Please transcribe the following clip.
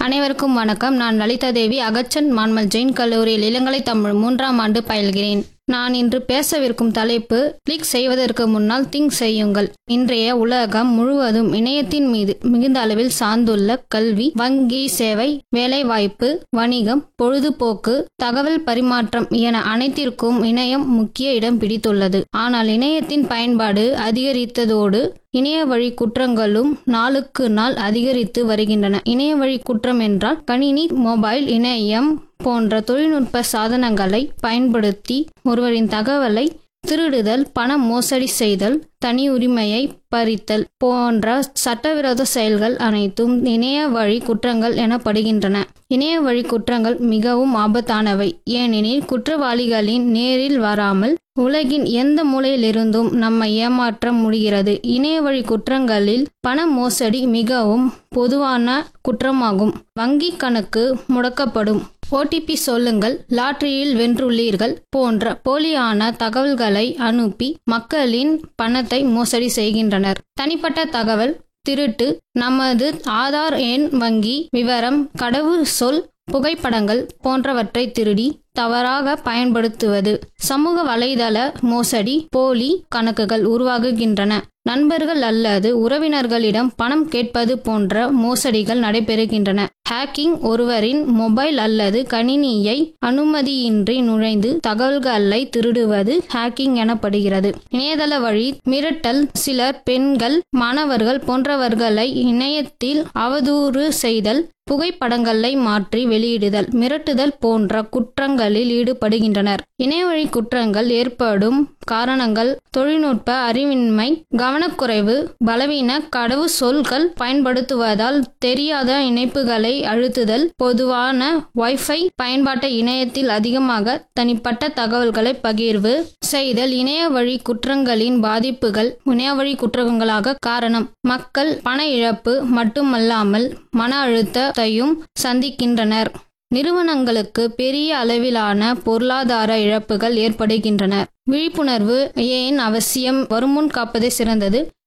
அனைவருக்கும் வணக்கம் நான் லலிதா தேவி அகச்சன் மான்மல் ஜெயின் கல்லூரியில் இளங்கலை தமிழ் மூன்றாம் ஆண்டு பயில்கிறேன் நான் இன்று பேசவிருக்கும் தலைப்பு கிளிக் செய்வதற்கு முன்னால் திங்க் செய்யுங்கள் இன்றைய உலகம் முழுவதும் இணையத்தின் மீது மிகுந்த அளவில் சார்ந்துள்ள கல்வி வங்கி சேவை வேலைவாய்ப்பு வணிகம் பொழுதுபோக்கு தகவல் பரிமாற்றம் என அனைத்திற்கும் இணையம் முக்கிய இடம் பிடித்துள்ளது ஆனால் இணையத்தின் பயன்பாடு அதிகரித்ததோடு இணைய வழி குற்றங்களும் நாளுக்கு நாள் அதிகரித்து வருகின்றன இணைய வழி குற்றம் என்றால் கணினி மொபைல் இணையம் போன்ற தொழில்நுட்ப சாதனங்களை பயன்படுத்தி ஒருவரின் தகவலை திருடுதல் பண மோசடி செய்தல் தனி உரிமையை பறித்தல் போன்ற சட்டவிரோத செயல்கள் அனைத்தும் இணைய வழி குற்றங்கள் எனப்படுகின்றன இணைய வழி குற்றங்கள் மிகவும் ஆபத்தானவை ஏனெனில் குற்றவாளிகளின் நேரில் வராமல் உலகின் எந்த மூலையிலிருந்தும் நம்மை ஏமாற்ற முடிகிறது இணைய வழி குற்றங்களில் பண மோசடி மிகவும் பொதுவான குற்றமாகும் வங்கி கணக்கு முடக்கப்படும் ஓடிபி சொல்லுங்கள் லாட்டரியில் வென்றுள்ளீர்கள் போன்ற போலியான தகவல்களை அனுப்பி மக்களின் பணத்தை மோசடி செய்கின்றனர் தனிப்பட்ட தகவல் திருட்டு நமது ஆதார் எண் வங்கி விவரம் கடவுள் சொல் புகைப்படங்கள் போன்றவற்றை திருடி தவறாக பயன்படுத்துவது சமூக வலைதள மோசடி போலி கணக்குகள் உருவாகுகின்றன நண்பர்கள் அல்லது உறவினர்களிடம் பணம் கேட்பது போன்ற மோசடிகள் நடைபெறுகின்றன ஹேக்கிங் ஒருவரின் மொபைல் அல்லது கணினியை அனுமதியின்றி நுழைந்து தகவல்களை திருடுவது ஹேக்கிங் எனப்படுகிறது இணையதள வழி மிரட்டல் சிலர் பெண்கள் மாணவர்கள் போன்றவர்களை இணையத்தில் அவதூறு செய்தல் புகைப்படங்களை மாற்றி வெளியிடுதல் மிரட்டுதல் போன்ற குற்றங்களில் ஈடுபடுகின்றனர் இணையவழி குற்றங்கள் ஏற்படும் காரணங்கள் தொழில்நுட்ப அறிவின்மை கவனக்குறைவு பலவீன கடவு சொல்கள் பயன்படுத்துவதால் தெரியாத இணைப்புகளை அழுத்துதல் பொதுவான வைஃபை பயன்பாட்டை இணையத்தில் அதிகமாக தனிப்பட்ட தகவல்களை பகிர்வு செய்தல் இணைய வழி குற்றங்களின் பாதிப்புகள் இணைய வழி குற்றங்களாக காரணம் மக்கள் பண இழப்பு மட்டுமல்லாமல் மன அழுத்தத்தையும் சந்திக்கின்றனர் நிறுவனங்களுக்கு பெரிய அளவிலான பொருளாதார இழப்புகள் ஏற்படுகின்றன விழிப்புணர்வு ஏன் அவசியம் வருமுன் காப்பதே சிறந்தது